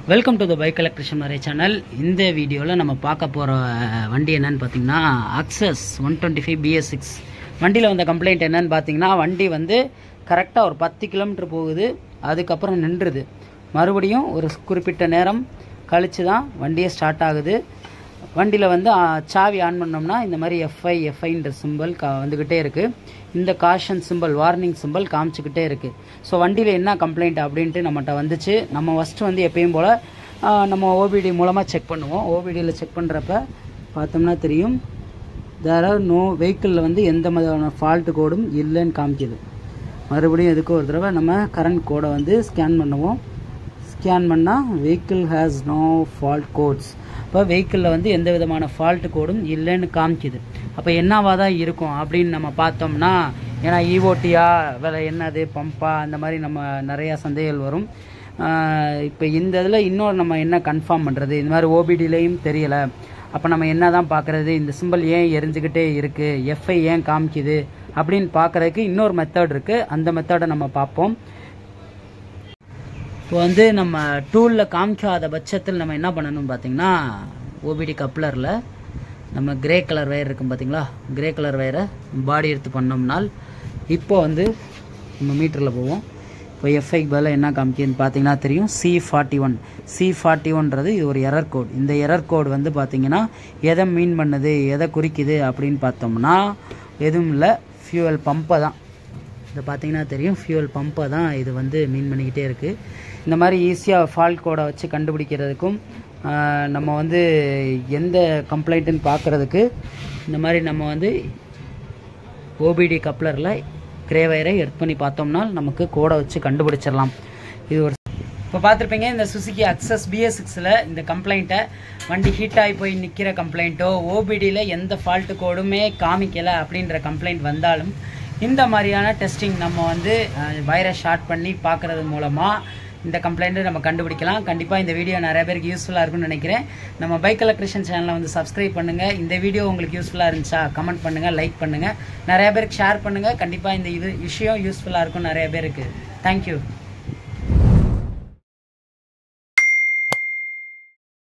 welcome to the bike electrician மறை channel இந்த வீடியோவில் நம்ம பார்க்க போகிற வண்டி என்னன்னு பார்த்தீங்கன்னா Access one twenty five BS six வண்டியில் வந்த கம்ப்ளைண்ட் என்னன்னு பார்த்தீங்கன்னா வண்டி வந்து கரெக்டாக ஒரு பத்து கிலோமீட்டர் போகுது அதுக்கப்புறம் நின்றுது மறுபடியும் ஒரு குறிப்பிட்ட நேரம் கழித்து தான் வண்டியே ஸ்டார்ட் ஆகுது வண்டியில் வந்து ஆ, சாவி ஆன் பண்ணோம்னா இந்த மாதிரி எஃப்ஐ எஃப்ஐன்ற சிம்பிள் கா வந்துக்கிட்டே இருக்குது இந்த காஷன் சிம்பிள் வார்னிங் சிம்பிள் காமிச்சிக்கிட்டே இருக்குது ஸோ வண்டியில் என்ன கம்ப்ளைண்ட் அப்படின்ட்டு நம்மகிட்ட வந்துச்சு நம்ம ஃபஸ்ட்டு வந்து எப்பயும் போல் நம்ம ஓபிடி மூலமாக செக் பண்ணுவோம் ஓபிடியில் செக் பண்ணுறப்ப பார்த்தோம்னா தெரியும் தேர் ஆர் நோ வெஹிக்கிளில் வந்து எந்த விதமான ஃபால்ட்டு கோடும் இல்லைன்னு காமிக்குது மறுபடியும் இதுக்கு ஒரு தடவை நம்ம கரண்ட் கோடை வந்து ஸ்கேன் பண்ணுவோம் ஸ்கேன் பண்ணால் vehicle has no fault codes இப்போ வெஹிக்கிளில் வந்து எந்த விதமான ஃபால்ட் கோடும் இல்லைன்னு காமிக்குது அப்போ என்னவா தான் இருக்கும் அப்படின்னு நம்ம பார்த்தோம்னா ஏன்னா ஈஓடியா வேலை என்னது பம்பா அந்த மாதிரி நம்ம நிறையா சந்தேகங்கள் வரும் இப்போ இந்த இதில் இன்னொரு நம்ம என்ன கன்ஃபார்ம் பண்ணுறது இந்த மாதிரி ஓபிடிலையும் தெரியலை அப்போ நம்ம என்ன தான் பார்க்குறது இந்த சிம்பிள் ஏன் எரிஞ்சுக்கிட்டே இருக்குது எஃப்ஐ ஏன் காமிக்குது அப்படின்னு பார்க்குறதுக்கு இன்னொரு மெத்தட் இருக்குது அந்த மெத்தடை நம்ம பார்ப்போம் இப்போ வந்து நம்ம டூலில் காமிக்காத பட்சத்தில் நம்ம என்ன பண்ணணும் பார்த்தீங்கன்னா ஓபிடி கப்ளரில் நம்ம கிரே கலர் வயர் இருக்கும் பார்த்தீங்களா கிரே கலர் வயரை பாடி எடுத்து பண்ணோம்னால் இப்போ வந்து நம்ம மீட்டரில் போவோம் இப்போ எஃப்ஐக்கு பதிலாக என்ன காமிக்குதுன்னு பார்த்தீங்கன்னா தெரியும் C forty one C forty ஒன்றது இது ஒரு எரர் கோட் இந்த எரர் கோட் வந்து பார்த்தீங்கன்னா எதை மீன் பண்ணுது எதை குறிக்குது அப்படின்னு பார்த்தோம்னா எதுவும் இல்லை ஃபியூவல் பம்பை தான் இதை பார்த்தீங்கன்னா தெரியும் ஃபியூவல் பம்பை தான் இது வந்து மீன் பண்ணிக்கிட்டே இருக்குது இந்த மாதிரி ஈஸியாக ஃபால்ட் கோடை வச்சு கண்டுபிடிக்கிறதுக்கும் ஆஹ், நம்ம வந்து எந்த கம்ப்ளைண்ட்டுன்னு பார்க்குறதுக்கு இந்த மாதிரி நம்ம வந்து ஓபிடி கப்ளரில் கிரே வயரை எட் பண்ணி பார்த்தோம்னா நமக்கு கோடை வச்சு கண்டுபிடிச்சிடலாம் இது ஒரு இப்போ பார்த்துருப்பீங்க இந்த சுசுகி அக்சஸ் பிஎஸ் சிக்ஸில் இந்த கம்ப்ளைண்ட்டை வண்டி ஹீட் ஆகி போய் நிற்கிற கம்ப்ளைண்ட்டோ ஓபிடியில் எந்த ஃபால்ட்டு கோடுமே காமிக்கலை அப்படின்ற கம்ப்ளைண்ட் வந்தாலும் இந்த மாதிரியான டெஸ்டிங் நம்ம வந்து வயரை ஷார்ட் பண்ணி பார்க்குறது மூலமாக இந்த கம்ப்ளைண்ட்டை நம்ம கண்டுபிடிக்கலாம் கண்டிப்பாக இந்த வீடியோ நிறைய பேருக்கு யூஸ்ஃபுல்லாக இருக்கும்னு நினைக்கிறேன் நம்ம பைக் எலக்ட்ரிஷன் சேனலை வந்து சப்ஸ்கிரைப் பண்ணுங்கள் இந்த வீடியோ உங்களுக்கு யூஸ்ஃபுல்லாக இருந்துச்சா கமெண்ட் பண்ணுங்கள் லைக் பண்ணுங்கள் நிறைய பேருக்கு ஷேர் பண்ணுங்கள் கண்டிப்பாக இந்த இது விஷயம் யூஸ்ஃபுல்லாக இருக்கும் நிறைய பேருக்கு தேங்க்யூ